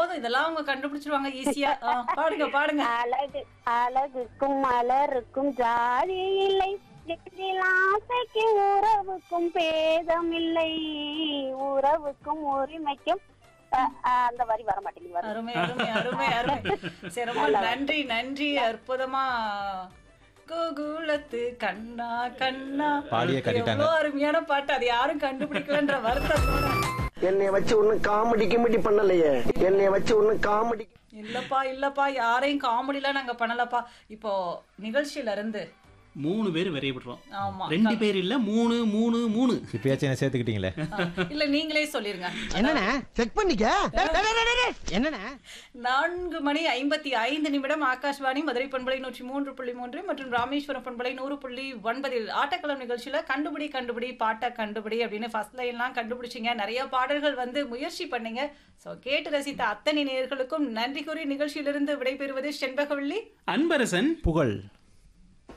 போதும் இதெல்லாம் அவங்க கண்டுபிடிச்சிருவாங்க ஈஸியா பாடுங்க பாடுங்க அழகு அழகுக்கும் மலருக்கும் ஜாதி இல்லை நெஞ்சில் ஆசைக்கு உறவுக்கும் பேதம் இல்லை உறவுக்கும் உரிமைக்கும் அஹ், அஹ், அந்த வரி வர மாட்டேங்குது வரும். அருமை அருமை அருமை அருமை சரி ரொம்ப நன்றி நன்றி அற்புதமா கோகுலத்து கண்ணா கண்ணா பாடியே கட்டிட்டாங்க. எவ்வளவு அருமையான பாட்டு அது யாரும் கண்டுபிடிக்கலன்ற வருத்தத்தோட என்னைய வச்சு ஒன்னும் காமெடி கிமெடி பண்ணலையே என்னைய வச்சு ஒன்னும் காமெடி இல்லப்பா இல்லப்பா யாரையும் காமெடிலாம் நாங்க பண்ணலப்பா இப்போ நிகழ்ச்சியில இருந்து மூணு பேர் விரைய விடுறோம் ஆமா ரெண்டு பேர் இல்ல மூணு மூணு மூணு இப்பயாச்சும் என்ன சேர்த்துக்கிட்டீங்களே இல்ல நீங்களே சொல்லிருங்க என்னண்ணே செக் பண்ணிக்க என்னண்ணே நான்கு மணி ஐம்பத்தி ஐந்து நிமிடம் ஆகாஷ்வாணி மதுரை பண்பலை நூற்றி மூன்று புள்ளி மூன்று மற்றும் ராமேஸ்வரம் பண்பலை நூறு புள்ளி ஒன்பதில் ஆட்டக்களம் நிகழ்ச்சியில கண்டுபிடி கண்டுபிடி பாட்டை கண்டுபிடி அப்படின்னு ஃபர்ஸ்ட் லைன்லாம் கண்டுபிடிச்சிங்க நிறைய பாடல்கள் வந்து முயற்சி பண்ணீங்க ஸோ கேட்டு ரசித்த அத்தனை நேயர்களுக்கும் நன்றி கூறி நிகழ்ச்சியிலிருந்து விடைபெறுவது செண்பகவள்ளி அன்பரசன் புகழ்